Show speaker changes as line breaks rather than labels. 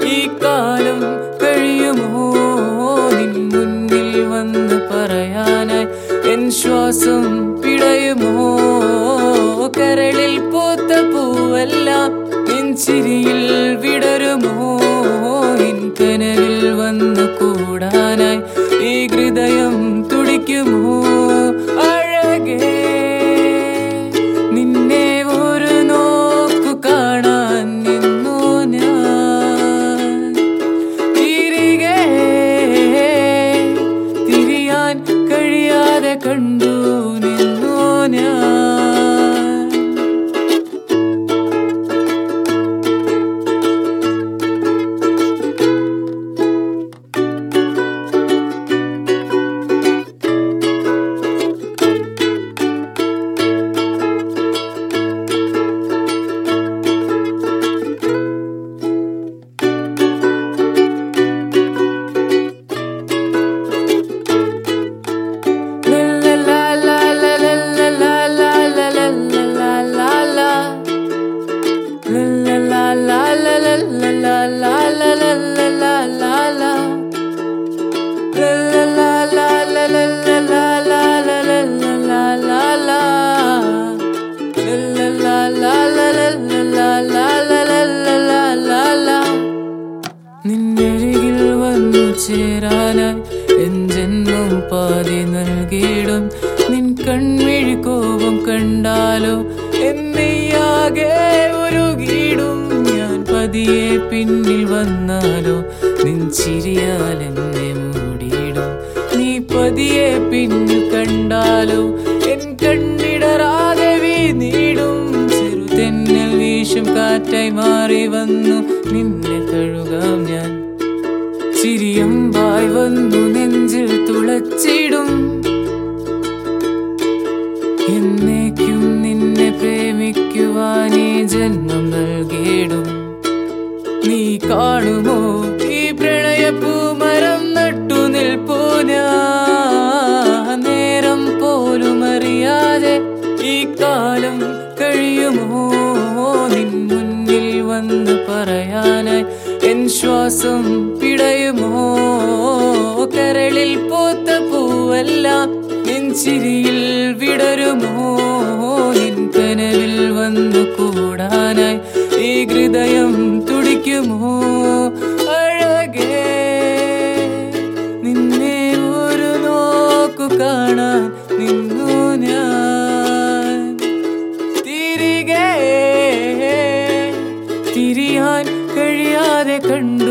ഈ കാലം കഴിയുമോ നിൻ മുന്നിൽ വന്ന് പറയാനായി എൻ ശ്വാസം പിടയുമോ കരളിൽ പൂത്ത പൂവെല്ലാം നിൻ ചിരിയിൽ വിടരുമോ നിൻ കനവിൽ വന്ന് കൂടാനായി ഈ ഹൃദയം തുടിക്കുമോ അഴകേ നിന്നെ ഒരു നോക്കു കാണാൻ നിന്നു ഞാൻ തിരികെ തിരിയാൻ കഴിയാതെ കണ്ടു നിന്നു ഞാൻ നിന്നരികിൽ വന്നു ചേരാനായി എൻ ജന്മം പാതി നൽകിയിടും നിൻ കൺമിഴി കോപം കണ്ടാലോ എന്നെയാകെ ഒരുകിടും ഞാൻ പതിയെ പിന്നിൽ വന്നാലോ നിൻ ചിരിയാൽ എന്നെ മൂടിയിടും നീ പതിയെ പിന്നിൽ കണ്ടാലോ എൻ കണ്ണിടറാതെ വീണിടും ചെറുതെന്നൽ വീശും കാറ്റായി മാറി വന്നു നിന്നെ കഴുകാം ഞാൻ ചിരിയമ്പായി വന്നു നെഞ്ചിൽ തുളച്ചിടും എന്നേക്കും നിന്നെ പ്രേമിക്കുവാൻ ഈ ജന്മം നൽകിയിടും നീ കാണുമോ ഈ പ്രണയപ്പൂമരം നട്ടു നിൽപ്പൂ ഞാൻ നേരം പോലും അറിയാതെ ഈ കാലം കഴിയുമോ നിൻ മുന്നിൽ വന്ന് പറയാനായി എൻ ശ്വാസം പിടയുമോ കരളിൽ പൂത്ത പൂവെല്ലാം നിൻ ചിരിയിൽ വിടരുമോ നിൻ കനവിൽ വന്നു കൂടാനായി ഈ ഹൃദയം തുടിക്കുമോ അഴകേ നിന്നെ ഒരു നോക്കു കാണാൻ നിന്നു ഞാൻ തിരികെ തിരിയാൻ കഴിയാതെ കണ്ടു